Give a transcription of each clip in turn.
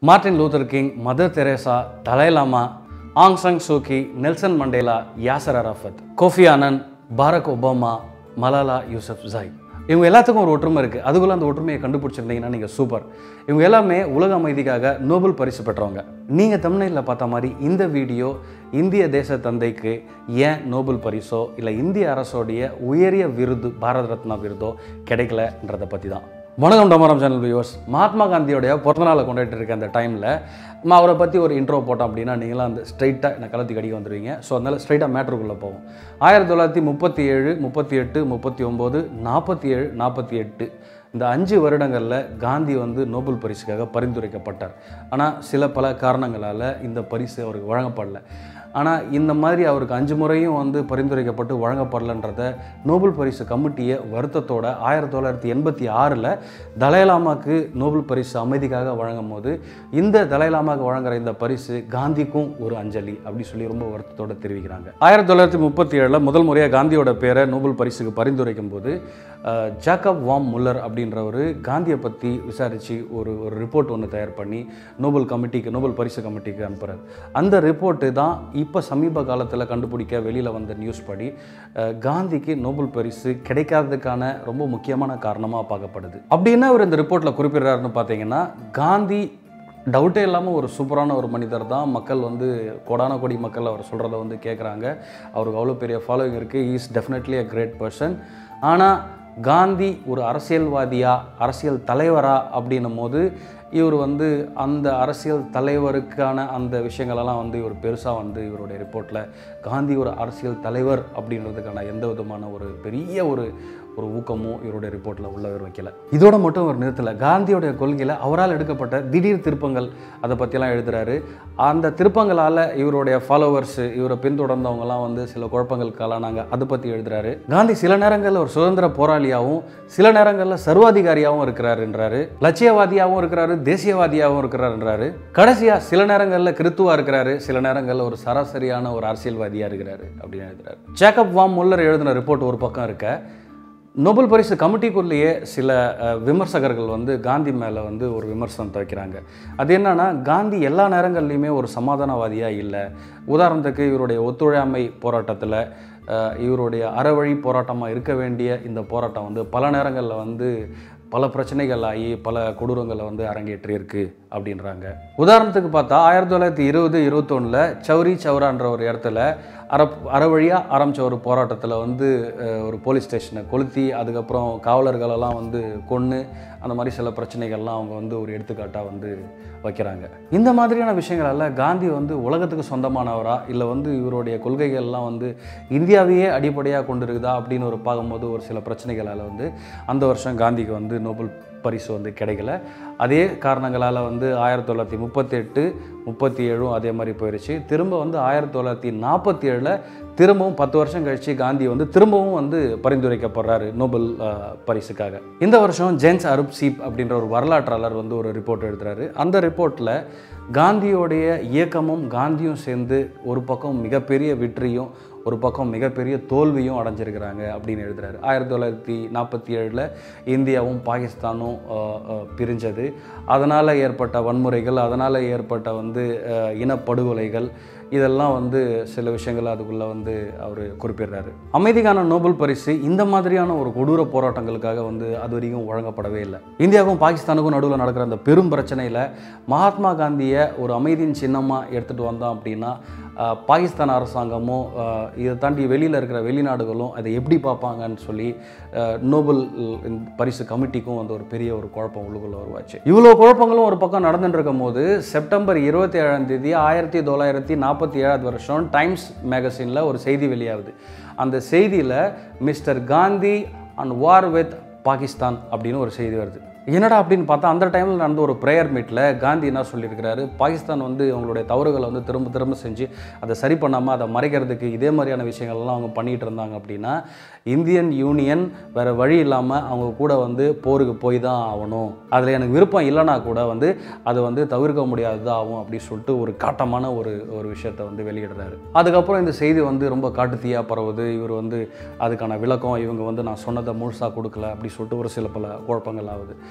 Martin Luther King Mother Teresa Dalai Lama Aung San Suu Kyi Nelson Mandela Yasser Arafat Kofi Annan Barack Obama Malala Yousafzai இவங்க எல்லாத்துக்கும் ஒரு ஒற்றுமை இருக்குது அதுக்குள்ள அந்த ஒற்றுமையை கண்டுபிடிச்சிருந்தீங்கன்னா நீங்கள் சூப்பர் இவங்க எல்லாமே உலக அமைதிக்காக நோபல் பரிசு பெற்றவங்க நீங்கள் தமிழ்நாட்டில் பார்த்த மாதிரி இந்த வீடியோ இந்திய தேச தந்தைக்கு ஏன் நோபல் பரிசோ இல்லை இந்திய அரசோடைய உயரிய விருது பாரத ரத்னா விருதோ கிடைக்கலன்றதை பற்றி தான் வணக்கம் டமரம் சேனல் வியூவர்ஸ் மகாத்மா காந்தியோடைய பிறந்தநாளை கொண்டாடிட்டு இருக்க அந்த டைமில் நம்ம அவரை பற்றி ஒரு இன்ட்ரோ போட்டோம் அப்படின்னா நீங்களாம் அந்த ஸ்ட்ரைட்டாக என்ன கலத்தி கடிக்க வந்துடுவீங்க ஸோ அதனால் ஸ்ட்ரைட்டாக மேட்ருக்குள்ளே போவோம் ஆயிரத்தி தொள்ளாயிரத்தி முப்பத்தி ஏழு முப்பத்தி எட்டு முப்பத்தி ஒம்பது நாற்பத்தி ஏழு நாற்பத்தி எட்டு இந்த அஞ்சு வருடங்களில் காந்தி வந்து நோபல் பரிசுக்காக பரிந்துரைக்கப்பட்டார் ஆனால் சில பல காரணங்களால் இந்த பரிசு அவருக்கு வழங்கப்படல ஆனால் இந்த மாதிரி அவருக்கு அஞ்சு முறையும் வந்து பரிந்துரைக்கப்பட்டு வழங்கப்படலன்றத நோபல் பரிசு கமிட்டியை வருத்தத்தோட ஆயிரத்தி தொள்ளாயிரத்தி எண்பத்தி ஆறில் தலைலாமாக்கு நோபல் பரிசு அமைதிக்காக வழங்கும் போது இந்த தலைலாமாக்கு வழங்குற இந்த பரிசு காந்திக்கும் ஒரு அஞ்சலி அப்படி சொல்லி ரொம்ப வருத்தத்தோட தெரிவிக்கிறாங்க ஆயிரத்தி தொள்ளாயிரத்தி முப்பத்தி ஏழில் முதல் முறையாக காந்தியோட பேரை நோபல் பரிசுக்கு பரிந்துரைக்கும் போது அஹ், ஜாக்கப் வாம் முல்லர் அப்படின்றவர் காந்தியை பற்றி விசாரித்து ஒரு ஒரு ரிப்போர்ட் ஒன்று தயார் பண்ணி நோபல் கமிட்டிக்கு நோபல் பரிசு கமிட்டிக்கு அனுப்புகிறார் அந்த ரிப்போர்ட்டு தான் இப்போ சமீப காலத்தில் கண்டுபிடிக்க வெளியில் வந்த நியூஸ் படி அஹ், காந்திக்கு நோபல் பரிசு கிடைக்காததுக்கான ரொம்ப முக்கியமான காரணமாக பார்க்கப்படுது அப்படி என்ன அவர் இந்த ரிப்போர்ட்டில் குறிப்பிடுறாருன்னு பார்த்தீங்கன்னா காந்தி டவுட்டே இல்லாமல் ஒரு சூப்பரான ஒரு மனிதர் தான் மக்கள் வந்து கோடான கோடி மக்கள் அவர் சொல்கிறத வந்து கேட்குறாங்க அவருக்கு அவ்வளோ பெரிய ஃபாலோவிங் இருக்குது is definitely a great person ஆனால் காந்தி ஒரு அரசியல்வாதியா அரசியல் தலைவரா அப்படின்னும் போது இவர் வந்து அந்த அரசியல் தலைவருக்கான அந்த விஷயங்களெல்லாம் வந்து இவர் பெருசாக வந்து இவருடைய ரிப்போர்ட்டில் காந்தி ஒரு அரசியல் தலைவர் அப்படின்றதுக்கான எந்த விதமான ஒரு பெரிய ஒரு ஒரு ஊக்கமும் இவருடைய ரிப்போர்ட்டில் உள்ளவர் வைக்கல இதோட மட்டும் அவர் நிறுத்தலை காந்தியோடைய கொள்கையில் அவரால் எடுக்கப்பட்ட திடீர் திருப்பங்கள் அதை பற்றியெல்லாம் எழுதுறாரு அந்த திருப்பங்களால் இவருடைய ஃபாலோவர்ஸ் இவரை பின்தொடர்ந்தவங்கலாம் வந்து சில குழப்பங்களுக்கு ஆளானாங்க அதை பற்றி எழுதுறாரு காந்தி சில நேரங்களில் ஒரு சுதந்திர போராளியாகவும் சில நேரங்களில் சர்வாதிகாரியாகவும் இருக்கிறாருன்றாரு லட்சியவாதியாகவும் இருக்கிறாரு தேசியவாதியாகவும் இருக்கிறாருன்றாரு கடைசியாக சில நேரங்களில் கிறித்துவா இருக்கிறாரு சில நேரங்களில் ஒரு சராசரியான ஒரு அரசியல்வாதியாக இருக்கிறாரு அப்படின்னு எழுதுறாரு ஜேக்கப் வாம் முல்லர் எழுதின ரிப்போர்ட் ஒரு பக்கம் இருக்க நோபல் பரிசு கமிட்டிக்குள்ளேயே சில அஹ், விமர்சகர்கள் வந்து காந்தி மேலே வந்து ஒரு விமர்சனத்தை வைக்கிறாங்க அது என்னன்னா காந்தி எல்லா நேரங்கள்லையுமே ஒரு சமாதானவாதியாக இல்லை உதாரணத்துக்கு இவருடைய ஒத்துழையாமை போராட்டத்தில் அஹ், இவருடைய அறவழி போராட்டமாக இருக்க வேண்டிய இந்த போராட்டம் வந்து பல நேரங்களில் வந்து பல பிரச்சனைகள் ஆகி பல கொடூரங்களை வந்து அரங்கேற்றியிருக்கு அப்படின்றாங்க உதாரணத்துக்கு பார்த்தா ஆயிரத்தி தொள்ளாயிரத்தி இருபது இருபத்தொன்னில் சௌரி சௌரான்ற ஒரு இடத்துல அற அறவழியாக ஆரம்பித்த ஒரு போராட்டத்தில் வந்து அஹ், ஒரு போலீஸ் ஸ்டேஷனை கொளுத்தி அதுக்கப்புறம் காவலர்களெல்லாம் வந்து கொன்று அந்த மாதிரி சில பிரச்சனைகள்லாம் அவங்க வந்து ஒரு எடுத்துக்காட்டாக வந்து வைக்கிறாங்க இந்த மாதிரியான விஷயங்களெல்லாம் காந்தி வந்து உலகத்துக்கு சொந்தமானவரா இல்லை வந்து இவருடைய கொள்கைகள்லாம் வந்து இந்தியாவையே அடிப்படையாக கொண்டு இருக்குதா அப்படின்னு ஒரு பார்க்கும்போது ஒரு சில பிரச்சனைகளால் வந்து அந்த வருஷம் காந்திக்கு வந்து நோபல் பரிசு வந்து கிடைக்கல அதே காரணங்களால் வந்து ஆயிரத்தி தொள்ளாயிரத்தி முப்பத்தெட்டு முப்பத்தி ஏழும் அதே மாதிரி போயிடுச்சு திரும்ப வந்து ஆயிரத்தி தொள்ளாயிரத்தி நாற்பத்தி ஏழில் திரும்பவும் பத்து வருஷம் கழித்து காந்தி வந்து திரும்பவும் வந்து பரிந்துரைக்கப்படுறாரு நோபல் அஹ், பரிசுக்காக இந்த வருஷம் ஜேம்ஸ் அருப் சீப் அப்படின்ற ஒரு வரலாற்றாளர் வந்து ஒரு ரிப்போர்ட் எழுதுறாரு அந்த ரிப்போர்ட்டில் காந்தியோடைய இயக்கமும் காந்தியும் சேர்ந்து ஒரு பக்கம் மிகப்பெரிய வெற்றியும் ஒரு பக்கம் மிகப்பெரிய தோல்வியும் அடைஞ்சிருக்கிறாங்க அப்படின்னு எழுதுறாரு ஆயிரத்தி தொள்ளாயிரத்தி நாற்பத்தி ஏழில் இந்தியாவும் பாகிஸ்தானும் அஹ், அஹ், பிரிஞ்சது அதனால் ஏற்பட்ட வன்முறைகள் அதனால் ஏற்பட்ட வந்து அஹ், இனப்படுகொலைகள் இதெல்லாம் வந்து சில விஷயங்கள் அதுக்குள்ளே வந்து அவர் குறிப்பிடுறாரு அமைதிக்கான நோபல் பரிசு இந்த மாதிரியான ஒரு கொடூர போராட்டங்களுக்காக வந்து அது வரைக்கும் வழங்கப்படவே இல்லை இந்தியாவுக்கும் பாகிஸ்தானுக்கும் நடுவில் நடக்கிற அந்த பெரும் பிரச்சனையில் மகாத்மா காந்தியை ஒரு அமைதியின் சின்னமாக எடுத்துகிட்டு வந்தோம் அப்படின்னா ஆஹ், பாகிஸ்தான் அரசாங்கமும் ஆஹ், இதை தாண்டி வெளியில் இருக்கிற வெளிநாடுகளும் அதை எப்படி பார்ப்பாங்கன்னு சொல்லி ஆஹ், நோபல் இந்த பரிசு கமிட்டிக்கும் வந்து ஒரு பெரிய ஒரு குழப்பம் உள்ளுக்குள்ள உருவாச்சு இவ்வளோ குழப்பங்களும் ஒரு பக்கம் நடந்துட்டு இருக்கும் போது செப்டம்பர் இருபத்தி ஏழாம் தேதி ஆயிரத்தி தொள்ளாயிரத்தி நாற்பத்தி ஏழாவது வருஷம் டைம்ஸ் மேகசினில் ஒரு செய்தி வெளியாகுது அந்த செய்தியில் mister Gandhi and war with Pakistan அப்படின்னு ஒரு செய்தி வருது என்னடா அப்படின்னு பார்த்தா அந்த டைமில் நடந்த ஒரு ப்ரேயர் மீட்டில் காந்தி என்ன சொல்லியிருக்கிறாரு பாகிஸ்தான் வந்து அவங்களுடைய தவறுகளை வந்து திரும்ப திரும்ப செஞ்சு அதை சரி பண்ணாமல் அதை மறைக்கிறதுக்கு இதே மாதிரியான விஷயங்கள்லாம் அவங்க பண்ணிகிட்டு இருந்தாங்க அப்படின்னா இந்தியன் யூனியன் வேறு வழி இல்லாமல் அவங்க கூட வந்து போருக்கு போய் தான் ஆகணும் அதில் எனக்கு விருப்பம் இல்லைனா கூட வந்து அது வந்து தவிர்க்க முடியாததாக ஆகும் அப்படின்னு சொல்லிட்டு ஒரு காட்டமான ஒரு ஒரு விஷயத்தை வந்து வெளியிடுறாரு அதுக்கப்புறம் இந்த செய்தி வந்து ரொம்ப காட்டுத்தீயாக பரவுது இவர் வந்து அதுக்கான விளக்கம் இவங்க வந்து நான் சொன்னதை முழுசாக கொடுக்கல அப்படி சொல்லிட்டு ஒரு சில பல குழப்பங்கள் ஆகுது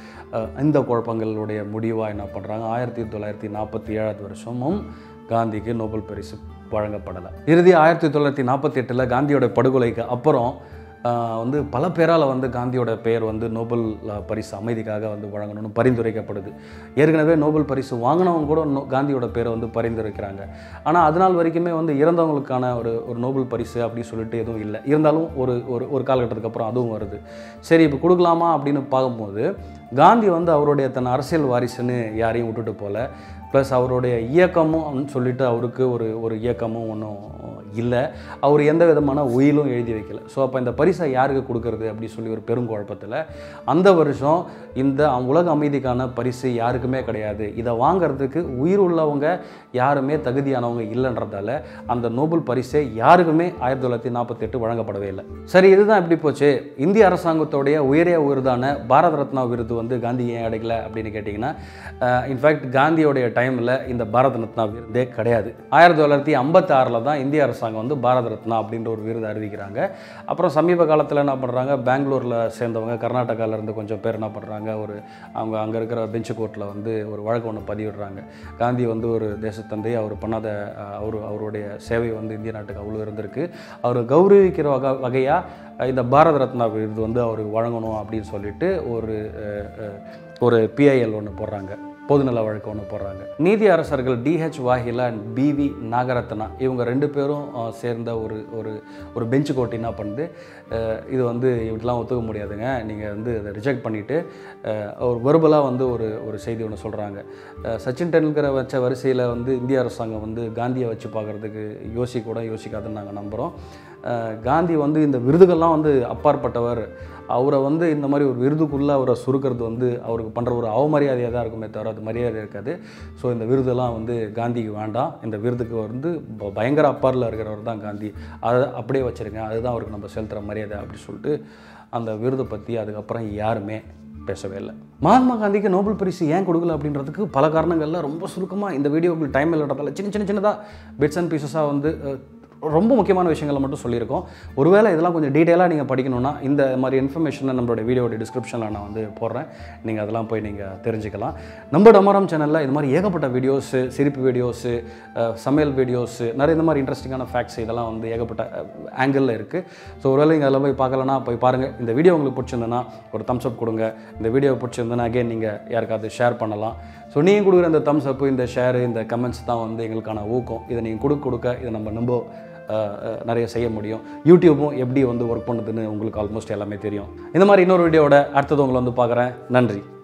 அஹ், இந்த குழப்பங்களுடைய முடிவாக என்ன பண்ணுறாங்க ஆயிரத்தி தொள்ளாயிரத்தி நாற்பத்தி ஏழாவது வருஷமும் காந்திக்கு நோபல் பரிசு வழங்கப்படலை இறுதி ஆயிரத்தி தொள்ளாயிரத்தி நாற்பத்தி எட்டில் காந்தியோட படுகொலைக்கு அப்புறம் ஆஹ் வந்து பல பேரால் வந்து காந்தியோட பெயர் வந்து நோபல் அஹ், பரிசு அமைதிக்காக வந்து வழங்கணும்னு பரிந்துரைக்கப்படுது ஏற்கனவே நோபல் பரிசு வாங்கினவங்க கூட நோ- காந்தியோட பேரை வந்து பரிந்துரைக்கிறாங்க ஆனால் அது நாள் வரைக்குமே வந்து இறந்தவங்களுக்கான ஒரு ஒரு நோபல் பரிசு அப்படி சொல்லிட்டு எதுவும் இல்லை இருந்தாலும் ஒரு ஒரு ஒரு காலகட்டத்துக்கு அப்புறம் அதுவும் வருது சரி இப்போ கொடுக்கலாமா அப்படின்னு பார்க்கும்போது காந்தி வந்து அவருடைய தன் அரசியல் வாரிசுன்னு யாரையும் விட்டுட்டு போல ப்ளஸ் அவருடைய இயக்கமும் அப்படின்னு சொல்லிட்டு அவருக்கு ஒரு ஒரு இயக்கமும் ஒன்றும் இல்லை அவர் எந்த விதமான உயிலும் எழுதி வைக்கல ஸோ அப்போ இந்த பரிசை யாருக்கு கொடுக்கறது அப்படி சொல்லி ஒரு பெருங்குழப்பத்தில் அந்த வருஷம் இந்த உலக அமைதிக்கான பரிசு யாருக்குமே கிடையாது இதை வாங்குறதுக்கு உயிர் உள்ளவங்க யாருமே தகுதியானவங்க இல்லைன்றதால அந்த நோபல் பரிசே யாருக்குமே ஆயிரத்தி தொள்ளாயிரத்தி நாற்பத்தெட்டு வழங்கப்படவே இல்லை சரி இதுதான் எப்படி போச்சு இந்திய அரசாங்கத்தோடைய உயரிய விருதான பாரத ரத்னா விருது வந்து காந்தி ஏன் கிடைக்கல அப்படின்னு கேட்டிங்கன்னா இன்ஃபேக்ட் காந்தியோடைய டைமில் இந்த பாரத ரத்னா விருதே கிடையாது ஆயிரத்தி தொள்ளாயிரத்தி ஐம்பத்தி ஆறில் தான் இந்திய அரசாங்கம் வந்து பாரத ரத்னா அப்படின்ற ஒரு விருது அறிவிக்கிறாங்க அப்புறம் சமீப காலத்தில் என்ன பண்ணுறாங்க பெங்களூரில் சேர்ந்தவங்க கர்நாடகால இருந்து கொஞ்சம் பேர் என்ன பண்ணுறாங்க ஒரு அவங்க அங்கே இருக்கிற பெஞ்சு கோர்ட்டில் வந்து ஒரு வழக்கு ஒன்று பதிவிடுறாங்க காந்தி வந்து ஒரு தேசத்தந்தை அவர் பண்ணாத அஹ், அவர் அவருடைய சேவை வந்து இந்திய நாட்டுக்கு அவ்வளோ இருந்திருக்கு அவர் கௌரவிக்கிற வகை வகையாக இந்த பாரத ரத்னா விருது வந்து அவருக்கு வழங்கணும் அப்படின்னு சொல்லிட்டு ஒரு அஹ், அஹ், ஒரு பிஐஎல் ஒன்று போடுறாங்க பொதுநல வழக்கு ஒன்று போடுறாங்க நீதி அரசர்கள் டிஹெச் வாஹிலா அண்ட் பிவி நாகரத்னா இவங்க ரெண்டு பேரும் அஹ், சேர்ந்த ஒரு ஒரு ஒரு பெஞ்ச் கோர்ட் என்ன பண்ணுது அஹ், இது வந்து இப்படிலாம் ஒத்துக்க முடியாதுங்க நீங்கள் வந்து அதை ரிஜெக்ட் பண்ணிவிட்டு ஒரு வெர்பலாக வந்து ஒரு ஒரு செய்தி ஒன்று சொல்கிறாங்க சச்சின் டெண்டுல்கரை வச்ச வரிசையில் வந்து இந்திய அரசாங்கம் வந்து காந்தியை வச்சு பார்க்குறதுக்கு யோசிக்க கூட யோசிக்காதுன்னு நாங்கள் நம்புகிறோம் அஹ், காந்தி வந்து இந்த விருதுகள்லாம் வந்து அப்பாற்பட்டவர் அவரை வந்து இந்த மாதிரி ஒரு விருதுக்குள்ளே அவரை சுருக்கிறது வந்து அவருக்கு பண்ணுற ஒரு அவமரியாதையாக தான் இருக்குமே தவிர அது மரியாதை இருக்காது ஸோ இந்த விருதெல்லாம் வந்து காந்திக்கு வேண்டாம் இந்த விருதுக்கு வந்து ப- பயங்கர அப்பாரில் இருக்கிறவர் தான் காந்தி அதை அப்படியே வச்சுருங்க அதுதான் அவருக்கு நம்ம செலுத்துகிற மரியாதை அப்படி சொல்லிட்டு அந்த விருதை பற்றி அதுக்கப்புறம் யாருமே பேசவே இல்லை மகாத்மா காந்திக்கு நோபல் பரிசு ஏன் கொடுக்கல அப்படின்றதுக்கு பல காரணங்கள்ல ரொம்ப சுருக்கமாக இந்த வீடியோக்கு டைம் இல்லாததால் சின்ன சின்ன சின்னதாக பிட்ஸ் அண்ட் பீசஸாக வந்து அஹ், ரொம்ப முக்கியமான விஷயங்களை மட்டும் சொல்லியிருக்கோம் ஒருவேளை இதெல்லாம் கொஞ்சம் டீட்டெயிலாக நீங்கள் படிக்கணும்னா இந்த மாதிரி இன்ஃபர்மேஷனை நம்மளோட வீடியோட டிஸ்கிரிப்ஷனில் நான் வந்து போடுறேன் நீங்கள் அதெல்லாம் போய் நீங்கள் தெரிஞ்சுக்கலாம் நம்ம டமரம் சேனலில் இது மாதிரி ஏகப்பட்ட வீடியோஸு சிரிப்பு வீடியோஸு சமையல் வீடியோஸு நிறைய இந்த மாதிரி இன்ட்ரெஸ்டிங்கான ஃபேக்ட்ஸ் இதெல்லாம் வந்து ஏகப்பட்ட ஆங்கிளில் இருக்குது ஸோ ஒருவேளை நீங்கள் அதில் போய் பார்க்கலன்னா போய் பாருங்கள் இந்த வீடியோ உங்களுக்கு பிடிச்சிருந்ததுன்னா ஒரு thumbs up கொடுங்க இந்த வீடியோ பிடிச்சிருந்ததுன்னா அகைன் நீங்கள் யாருக்காவது ஷேர் பண்ணலாம் ஸோ நீங்கள் கொடுக்குற இந்த thumbs up இந்த ஷேரு இந்த கமெண்ட்ஸ் தான் வந்து எங்களுக்கான ஊக்கம் இதை நீங்கள் கொடுக்க கொடுக்க இதை நம்ம ரொம்ப அஹ், அஹ், நிறைய செய்ய முடியும் யூடியூப்பும் எப்படி வந்து ஒர்க் பண்ணுதுன்னு உங்களுக்கு ஆல்மோஸ்ட் எல்லாமே தெரியும் இந்த மாதிரி இன்னொரு வீடியோவோட அடுத்தது உங்களை வந்து பார்க்குறேன் நன்றி